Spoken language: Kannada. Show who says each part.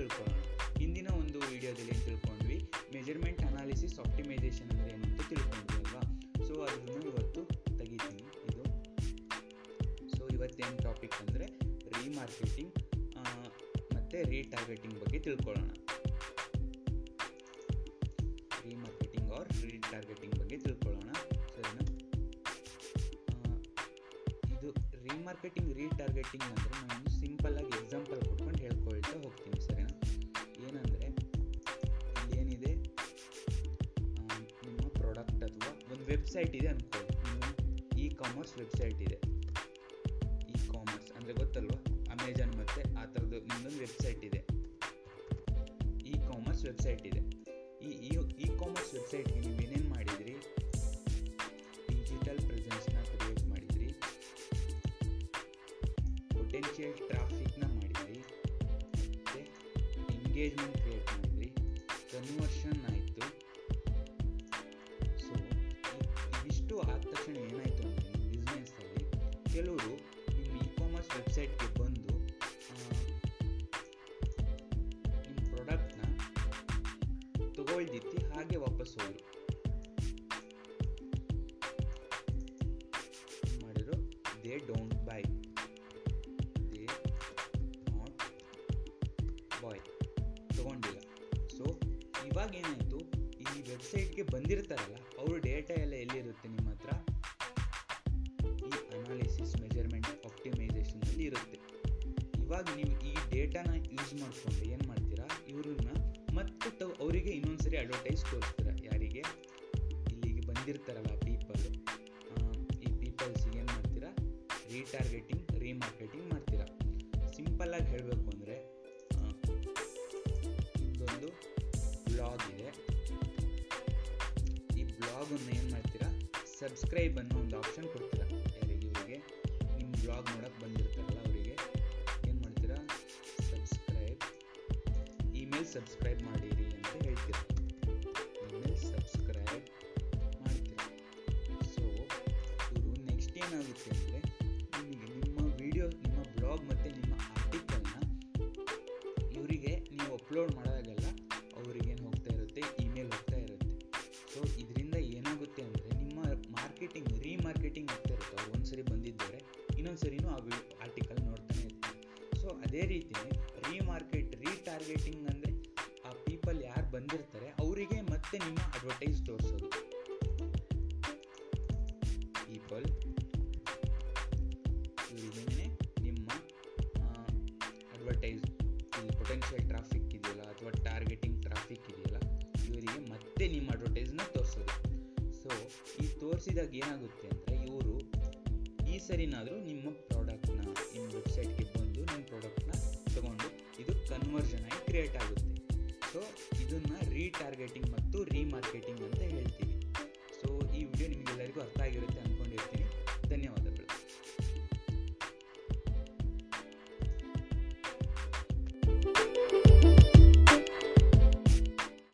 Speaker 1: ತಿಳ್ಕೊಳ್ಳೋಣ ಹಿಂದಿನ ಒಂದು ವಿಡಿಯೋದಲ್ಲಿ ಏನು ತಿಳ್ಕೊಂಡ್ವಿ ಮೆಜರ್ಮೆಂಟ್ ಅನಾಲಿಸಿಸ್ ಆಪ್ಟಿಮೈಸೇಷನ್ ಅಂದರೆ ಏನು ಅಂತ ತಿಳ್ಕೊಂಡ್ವಿ ಅಲ್ವಾ ಸೊ ಅದನ್ನು ಇವತ್ತು ತೆಗಿತೀನಿ ಇದು ಸೊ ಇವತ್ತೇನು ಟಾಪಿಕ್ ಅಂದರೆ ರೀಮಾರ್ಕೆಟಿಂಗ್ ಮತ್ತು ರೀಟಾರ್ಗೆಟಿಂಗ್ ಬಗ್ಗೆ ತಿಳ್ಕೊಳ್ಳೋಣ ರೀಮಾರ್ಕೆಟಿಂಗ್ ಆರ್ ರೀಟಾರ್ಗೆಟಿಂಗ್ ಬಗ್ಗೆ ತಿಳ್ಕೊಳ್ಳೋಣ ಸರಿನಾ ಆ, ಇದು ರೀಮಾರ್ಕೆಟಿಂಗ್ ರೀಟಾರ್ಗೆಟಿಂಗ್ ಅಂದರೆ ನಾನು ಸಿಂಪಲ್ಲಾಗಿ ಎಕ್ಸಾಂಪಲ್ ಕೊಟ್ಕೊಂಡು ಹೇಳ್ಕೊಳ್ತಾ ಹೋಗ್ತೀನಿ ಸರಿನಾ ಏನಂದರೆ ಏನಿದೆ ಆ, ನಿಮ್ಮ ಪ್ರಾಡಕ್ಟ್ ಅಥವಾ ಒಂದು ವೆಬ್ಸೈಟ್ ಇದೆ ಅಂದ್ಕೊಳ್ಳಿ ನಿಮ್ಮ ಇ ಕಾಮರ್ಸ್ ವೆಬ್ಸೈಟ್ ಇದೆ ಇ ಕಾಮರ್ಸ್ ಅಂದರೆ ಗೊತ್ತಲ್ವಾ ಅಮೆಜಾನ್ ಮತ್ತು ಆ ಥರದ್ದು ನಿಮ್ಮದೊಂದು ವೆಬ್ಸೈಟ್ ಇದೆ ಇ ಕಾಮರ್ಸ್ ವೆಬ್ಸೈಟ್ ಇದೆ ಈ ಇ ಕಾಮರ್ಸ್ ವೆಬ್ಸೈಟ್ಗೆ ನೀವು ಏನೇನು ಮಾಡಿದ್ರಿ ಡಿಜಿಟಲ್ ಪ್ರೆಸೆನ್ಸ್ನ ಕ್ರಿಯೇಟ್ ಮಾಡಿದ್ರಿ ಪೊಟೆನ್ಷಿಯಲ್ ಟ್ರಾಫಿಕ್ನ ಮಾಡಿದ್ರಿ ಮತ್ತು ಎಂಗೇಜ್ಮೆಂಟ್ ಕ್ರಿಯೇಟ್ ಮಾಡಿದ್ರಿ ಕನ್ವರ್ಷನ್ ಆಯಿತು ಸೊ ಇದಿಷ್ಟು ಆದ ತಕ್ಷಣ ಏನಾಯಿತು ಅಂದರೆ ನಿಮ್ಮ ಬಿಸ್ನೆಸ್ಸಲ್ಲಿ ಕೆಲವರು ನಿಮ್ಮ ಇ ಕಾಮರ್ಸ್ ವೆಬ್ಸೈಟ್ಗೆ ಬಂದು ಆ, ನಿಮ್ಮ ಪ್ರಾಡಕ್ಟ್ನ ತಗೊಳ್ದಿತ್ತಿ ಹಾಗೆ ವಾಪಸ್ ಹೋದ್ರು ಏನ್ ಮಾಡಿದ್ರು they don't buy they not buy ತಗೊಂಡಿಲ್ಲ ಸೊ ಇವಾಗ ಏನಾಯಿತು ಈ ವೆಬ್ಸೈಟ್ಗೆ ಬಂದಿರ್ತಾರಲ್ಲ ಅವ್ರ ಡೇಟಾ ಎಲ್ಲ ಎಲ್ಲಿರುತ್ತೆ ನಿಮ್ಮ ಹತ್ರ ಈ ಅನಾಲಿಸಿಸ್ ಮೆಜರ್ಮೆಂಟ್ ಆಪ್ಟಿಮೈಸೇಷನಲ್ಲಿ ಇರುತ್ತೆ ಇವಾಗ ನೀವು ಈ ಡೇಟಾನ ಯೂಸ್ ಮಾಡಿಕೊಂಡು ಏನು ಮಾಡ್ತೀರಾ ಇವ್ರನ್ನ ಮತ್ತೆ ತಾವು ಅವರಿಗೆ ಇನ್ನೊಂದ್ಸರಿ ಅಡ್ವರ್ಟೈಸ್ ತೋರಿಸ್ತೀರಾ ಯಾರಿಗೆ ಇಲ್ಲಿಗೆ ಬಂದಿರ್ತಾರಲ್ಲ ಪೀಪಲ್ ಈ ಪೀಪಲ್ಸಿಗೆ ಏನು ಮಾಡ್ತೀರಾ ರೀಟಾರ್ಗೆಟಿಂಗ್ ರೀಮಾರ್ಕೆಟಿಂಗ್ ಮಾಡ್ತೀರಾ ಸಿಂಪಲ್ಲಾಗಿ ಹೇಳಬೇಕು ಅಂದರೆ ಇದೊಂದು ಬ್ಲಾಗ್ ಇದೆ ಈ ಬ್ಲಾಗನ್ನು ಏನು ಮಾಡ್ತೀರಾ ಸಬ್ಸ್ಕ್ರೈಬ್ ಅನ್ನೋ ಒಂದು ಆಪ್ಷನ್ ಕೊಡ್ತೀರಾ ಯಾರಿಗೆ ಇವರಿಗೆ ನಿಮ್ಮ ಬ್ಲಾಗ್ ನೋಡೋಕೆ ಬಂದಿರ್ತಾರಲ್ಲ ಅವರಿಗೆ ಏನು ಮಾಡ್ತೀರಾ ಸಬ್ಸ್ಕ್ರೈಬ್ ಇಮೇಲ್ ಸಬ್ಸ್ಕ್ರೈಬ್ ಮಾಡಿರಿ ಅಂತ ಹೇಳ್ತೀರಾ ಇಮೇಲ್ ಸಬ್ಸ್ಕ್ರೈಬ್ ಮಾಡ್ತೀರಾ ಸೊ ಇವರು ನೆಕ್ಸ್ಟ್ ಏನಾಗುತ್ತೆ ಅಂದರೆ ನಿಮಗೆ ನಿಮ್ಮ ವಿಡಿಯೋ ನಿಮ್ಮ ಬ್ಲಾಗ್ ಮತ್ತು ನಿಮ್ಮ ಆರ್ಟಿಕಲ್ನ ಇವರಿಗೆ ನೀವು ಅಪ್ಲೋಡ್ ಮಾಡಿದಾಗೆಲ್ಲ ಅವರಿಗೆ ಏನು ಹೋಗ್ತಾ ಇರುತ್ತೆ ಇಮೇಲ್ ಹೋಗ್ತಾ ಇರುತ್ತೆ ಸೊ ಇದರಿಂದ ಏನಾಗುತ್ತೆ ಅಂದರೆ ನಿಮ್ಮ ಮಾರ್ಕೆಟಿಂಗ್ ರೀಮಾರ್ಕೆಟಿಂಗ್ ಆಗ್ತಾ ಇರುತ್ತೆ ಅವ್ರು ಒಂದ್ಸರಿ ಬಂದಿದ್ದಾರೆ ಇನ್ನೊಂದ್ಸರಿನೂ ಆ ಆರ್ಟಿಕಲ್ ನೋಡ್ತಾನೆ ಇರ್ತಾರೆ ಸೊ ಅದೇ ರೀತಿಯೇ ರೀಮಾರ್ಕೆಟ್ ರೀಟಾರ್ಗೆಟಿಂಗ್ ಅಂದರೆ ಆ ಪೀಪಲ್ ಯಾರು ಬಂದಿರ್ತಾರೆ ಅವರಿಗೆ ಮತ್ತೆ ನಿಮ್ಮ ಅಡ್ವರ್ಟೈಸ್ ತೋರಿಸೋದು ಪೀಪಲ್ ಇವರಿಗೇನೆ ನಿಮ್ಮ ಅಡ್ವರ್ಟೈಸ್ ಇಲ್ಲಿ ಪೊಟೆನ್ಷಿಯಲ್ ಟ್ರಾಫಿಕ್ ಇದೆಯಲ್ಲ ಅಥವಾ ಟಾರ್ಗೆಟಿಂಗ್ ಟ್ರಾಫಿಕ್ ಇದೆಯಲ್ಲ ಇವರಿಗೆ ಮತ್ತೆ ನಿಮ್ಮ ಅಡ್ವರ್ಟೈಸ್ನ ತೋರಿಸೋದು ಸೊ ಈ ತೋರಿಸಿದಾಗ ಏನಾಗುತ್ತೆ ಅಂದರೆ ಇವರು ಈ ಸರಿನಾದರೂ ನಿಮ್ಮ ಪ್ರಾಡಕ್ಟ್ನ ನಿಮ್ಮ ವೆಬ್ಸೈಟ್ಗೆ ಬಂದು ನಿಮ್ಮ ಪ್ರಾಡಕ್ಟ್ನ ತಗೊಂಡು ಇದು ಕನ್ವರ್ಷನ್ ಆಗಿ ಕ್ರಿಯೇಟ್ ಆಗುತ್ತೆ ಸೊ ಇದನ್ನು ರೀಟಾರ್ಗೆಟಿಂಗ್ ಮತ್ತು ರೀಮಾರ್ಕೆಟಿಂಗ್ ಅಂತ ಹೇಳ್ತೀವಿ